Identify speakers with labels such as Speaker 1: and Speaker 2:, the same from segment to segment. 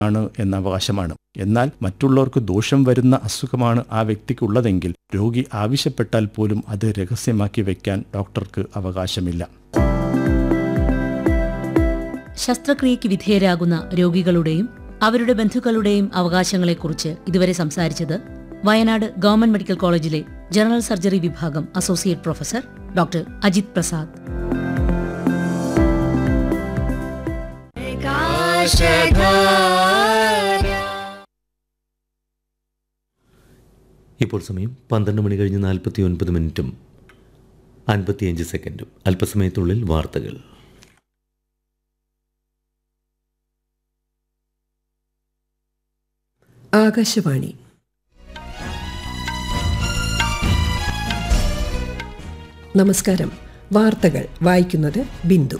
Speaker 1: ആണ് എന്ന അവകാശമാണ് എന്നാൽ മറ്റുള്ളവർക്ക് ദോഷം വരുന്ന അസുഖമാണ് ആ വ്യക്തിക്കുള്ളതെങ്കിൽ രോഗി ആവശ്യപ്പെട്ടാൽ പോലും അത് രഹസ്യമാക്കി വയ്ക്കാൻ ഡോക്ടർക്ക് അവകാശമില്ല
Speaker 2: ശസ്ത്രക്രിയയ്ക്ക് വിധേയരാകുന്ന രോഗികളുടെയും അവരുടെ ബന്ധുക്കളുടെയും അവകാശങ്ങളെക്കുറിച്ച് ഇതുവരെ സംസാരിച്ചത് വയനാട് ഗവൺമെന്റ് മെഡിക്കൽ കോളേജിലെ ജനറൽ സർജറി വിഭാഗം associate professor doctor Ajith Prasad
Speaker 3: ഇപ്പോൾ സമയം പന്ത്രണ്ട് മണി കഴിഞ്ഞ് നാൽപ്പത്തി ഒൻപത് മിനിറ്റും അൻപത്തിയഞ്ച് സെക്കൻഡും അല്പസമയത്തുള്ളിൽ വാർത്തകൾ
Speaker 4: ആകാശവാണി നമസ്കാരം വാർത്തകൾ വായിക്കുന്നത് ബിന്ദു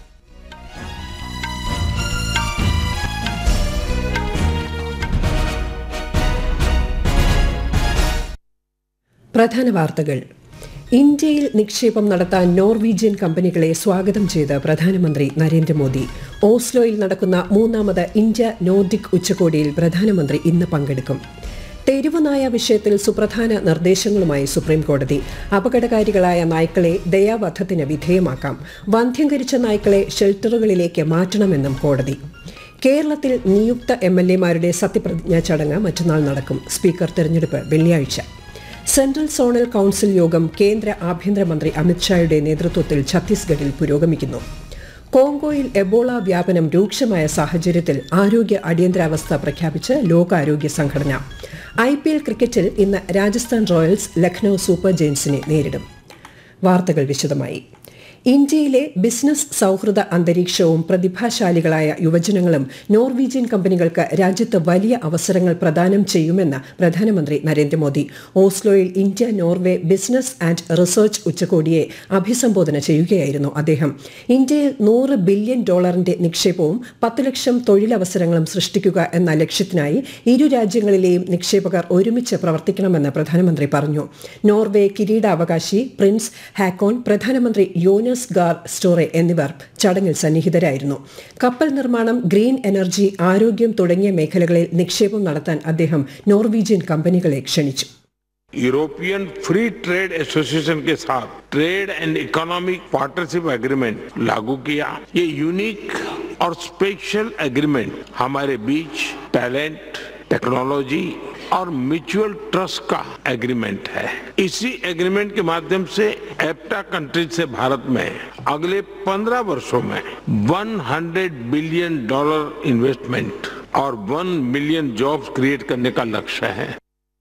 Speaker 4: പ്രധാന വാർത്തകൾ ഇന്ത്യയിൽ നിക്ഷേപം നടത്താൻ നോർവീജിയൻ കമ്പനികളെ സ്വാഗതം ചെയ്ത് പ്രധാനമന്ത്രി നരേന്ദ്രമോദി ഓസ്ലോയിൽ നടക്കുന്ന മൂന്നാമത് ഇന്ത്യ നോർഡിക് ഉച്ചകോടിയിൽ പ്രധാനമന്ത്രി ഇന്ന് പങ്കെടുക്കും തെരുവുനായ വിഷയത്തിൽ സുപ്രധാന നിർദ്ദേശങ്ങളുമായി സുപ്രീം കോടതി അപകടകാരികളായ നായ്ക്കളെ ദയാവധത്തിന് വിധേയമാക്കാം വന്ധ്യംകരിച്ച നായ്ക്കളെ ഷെൽട്ടറുകളിലേക്ക് മാറ്റണമെന്നും കോടതി കേരളത്തിൽ നിയുക്ത എം എൽ എമാരുടെ സത്യപ്രതിജ്ഞാ ചടങ്ങ് മറ്റന്നാൾ നടക്കും സ്പീക്കർ തെരഞ്ഞെടുപ്പ് വെള്ളിയാഴ്ച സെൻട്രൽ സോണൽ കൌൺസിൽ യോഗം കേന്ദ്ര ആഭ്യന്തരമന്ത്രി അമിത്ഷായുടെ നേതൃത്വത്തിൽ ഛത്തീസ്ഗഡിൽ പുരോഗമിക്കുന്നു കോങ്കോയിൽ എബോള വ്യാപനം രൂക്ഷമായ സാഹചര്യത്തിൽ ആരോഗ്യ അടിയന്തരാവസ്ഥ പ്രഖ്യാപിച്ച് ലോകാരോഗ്യ സംഘടന ഐ പി എൽ ക്രിക്കറ്റിൽ ഇന്ന് രാജസ്ഥാൻ റോയൽസ് ലക്നൌ സൂപ്പർ ജെയിൻസിനെ നേരിടും വാർത്തകൾ വിശദമായി ഇന്ത്യയിലെ ബിസിനസ് സൗഹൃദ അന്തരീക്ഷവും പ്രതിഭാശാലികളായ യുവജനങ്ങളും നോർവീജിയൻ കമ്പനികൾക്ക് രാജ്യത്ത് വലിയ അവസരങ്ങൾ പ്രദാനം ചെയ്യുമെന്ന് പ്രധാനമന്ത്രി നരേന്ദ്രമോദി ഓസ്ലോയിൽ India Norway business and research ഉച്ചകോടിയെ അഭിസംബോധന ചെയ്യുകയായിരുന്നു അദ്ദേഹം ഇന്ത്യയിൽ നൂറ് ബില്യൺ ഡോളറിന്റെ നിക്ഷേപവും പത്ത് ലക്ഷം തൊഴിലവസരങ്ങളും സൃഷ്ടിക്കുക എന്ന ലക്ഷ്യത്തിനായി ഇരു രാജ്യങ്ങളിലെയും നിക്ഷേപകർ ഒരുമിച്ച് പ്രവർത്തിക്കണമെന്ന് പ്രധാനമന്ത്രി പറഞ്ഞു നോർവേ കിരീടാവകാശി പ്രിൻസ് ഹാക്കോൺ പ്രധാനമന്ത്രി യോനസ് ഗാർ സ്റ്റോറെ എന്നിവർ ചടങ്ങിൽ സന്നിഹിതരായിരുന്നു കപ്പൽ നിർമ്മാണം ഗ്രീൻ എനർജി ആരോഗ്യം തുടങ്ങിയ മേഖലകളിൽ നിക്ഷേപം നടത്താൻ അദ്ദേഹം നോർവീജിയൻ കമ്പനികളെ ക്ഷണിച്ചു
Speaker 5: यूरोपियन फ्री ट्रेड एसोसिएशन के साथ trade and economic partnership agreement लागू किया ये यूनिक और स्पेशल एग्रीमेंट हमारे बीच टैलेंट टेक्नोलॉजी और म्यूचुअल ट्रस्ट का एग्रीमेंट है इसी एग्रीमेंट के माध्यम से एप्टा कंट्रीज से भारत में अगले 15 वर्षों में 100 बिलियन डॉलर इन्वेस्टमेंट और 1 मिलियन जॉब्स क्रिएट करने का लक्ष्य है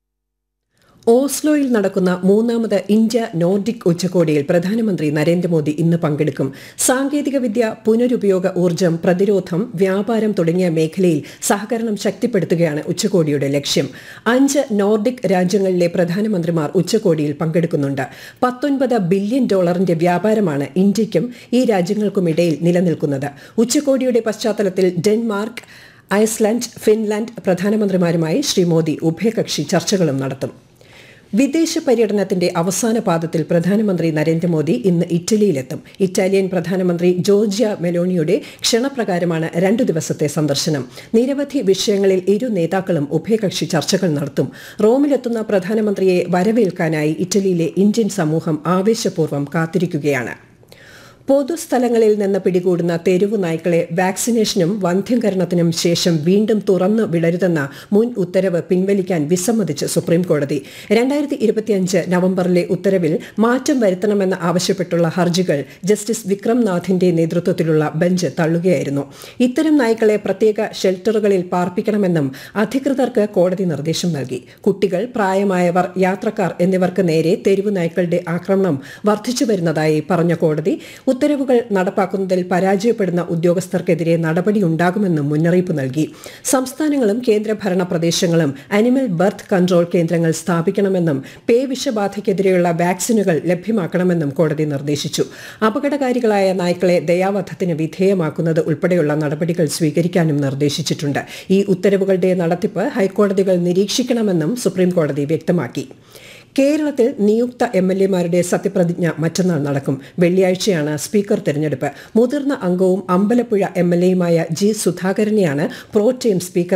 Speaker 4: ഓസ്ലോയിൽ നടക്കുന്ന മൂന്നാമത് ഇന്ത്യ നോർഡിക് ഉച്ചകോടിയിൽ പ്രധാനമന്ത്രി നരേന്ദ്രമോദി ഇന്ന് പങ്കെടുക്കും സാങ്കേതികവിദ്യ പുനരുപയോഗ ഊർജ്ജം പ്രതിരോധം വ്യാപാരം തുടങ്ങിയ മേഖലയിൽ സഹകരണം ശക്തിപ്പെടുത്തുകയാണ് ഉച്ചകോടിയുടെ ലക്ഷ്യം അഞ്ച് നോർഡിക് രാജ്യങ്ങളിലെ പ്രധാനമന്ത്രിമാർ ഉച്ചകോടിയിൽ പങ്കെടുക്കുന്നുണ്ട് പത്തൊൻപത് ബില്യൺ ഡോളറിന്റെ വ്യാപാരമാണ് ഇന്ത്യയ്ക്കും ഈ രാജ്യങ്ങൾക്കുമിടയിൽ നിലനിൽക്കുന്നത് ഉച്ചകോടിയുടെ പശ്ചാത്തലത്തിൽ ഡെൻമാർക്ക് ഐസ്ലാൻഡ് ഫിൻലാൻഡ് പ്രധാനമന്ത്രിമാരുമായി ശ്രീ മോദി ഉഭയകക്ഷി ചർച്ചകളും നടത്തും വിദേശ പര്യടനത്തിന്റെ അവസാന പാദത്തിൽ പ്രധാനമന്ത്രി നരേന്ദ്രമോദി ഇന്ന് ഇറ്റലിയിലെത്തും ഇറ്റാലിയൻ പ്രധാനമന്ത്രി ജോർജിയ മെലോണിയുടെ ക്ഷണപ്രകാരമാണ് രണ്ടു ദിവസത്തെ സന്ദർശനം നിരവധി വിഷയങ്ങളിൽ ഇരു നേതാക്കളും ഉഭയകക്ഷി ചർച്ചകൾ നടത്തും റോമിലെത്തുന്ന പ്രധാനമന്ത്രിയെ വരവേൽക്കാനായി ഇറ്റലിയിലെ ഇന്ത്യൻ സമൂഹം ആവേശപൂർവ്വം കാത്തിരിക്കുകയാണ് പൊതുസ്ഥലങ്ങളിൽ നിന്ന് പിടികൂടുന്ന തെരുവു നായ്ക്കളെ വാക്സിനേഷനും വന്ധ്യംകരണത്തിനും ശേഷം വീണ്ടും തുറന്നു വിടരുതെന്ന മുൻ ഉത്തരവ് പിൻവലിക്കാൻ വിസമ്മതിച്ച് സുപ്രീംകോടതി രണ്ടായിരത്തി ഇരുപത്തിയഞ്ച് നവംബറിലെ ഉത്തരവിൽ മാറ്റം വരുത്തണമെന്ന് ആവശ്യപ്പെട്ടുള്ള ഹർജികൾ ജസ്റ്റിസ് വിക്രം നാഥിന്റെ നേതൃത്വത്തിലുള്ള ബെഞ്ച് തള്ളുകയായിരുന്നു ഇത്തരം നായ്ക്കളെ പ്രത്യേക ഷെൽട്ടറുകളിൽ പാർപ്പിക്കണമെന്നും അധികൃതർക്ക് കോടതി നിർദ്ദേശം നൽകി കുട്ടികൾ പ്രായമായവർ യാത്രക്കാർ എന്നിവർക്ക് നേരെ തെരുവു നായ്ക്കളുടെ ആക്രമണം വർദ്ധിച്ചു വരുന്നതായി പറഞ്ഞ കോടതി ഉത്തരവുകൾ നടപ്പാക്കുന്നതിൽ പരാജയപ്പെടുന്ന ഉദ്യോഗസ്ഥർക്കെതിരെ നടപടിയുണ്ടാകുമെന്നും മുന്നറിയിപ്പ് നൽകി സംസ്ഥാനങ്ങളും കേന്ദ്രഭരണ പ്രദേശങ്ങളും അനിമൽ ബർത്ത് കൺട്രോൾ കേന്ദ്രങ്ങൾ സ്ഥാപിക്കണമെന്നും പേ വിഷബാധയ്ക്കെതിരെയുള്ള വാക്സിനുകൾ ലഭ്യമാക്കണമെന്നും കോടതി നിർദ്ദേശിച്ചു അപകടകാരികളായ നായ്ക്കളെ ദയാവധത്തിന് വിധേയമാക്കുന്നത് ഉൾപ്പെടെയുള്ള നടപടികൾ സ്വീകരിക്കാനും നിർദ്ദേശിച്ചിട്ടുണ്ട് ഈ ഉത്തരവുകളുടെ നടത്തിപ്പ് ഹൈക്കോടതികൾ നിരീക്ഷിക്കണമെന്നും സുപ്രീംകോടതി വ്യക്തമാക്കി കേരളത്തിൽ നിയുക്ത എം എൽ എമാരുടെ സത്യപ്രതിജ്ഞ മറ്റന്നാൾ നടക്കും വെള്ളിയാഴ്ചയാണ് സ്പീക്കർ തെരഞ്ഞെടുപ്പ് മുതിർന്ന അംഗവും അമ്പലപ്പുഴ എം എൽ എയുമായ ജി സുധാകരനെയാണ് പ്രോടേം സ്പീക്കർ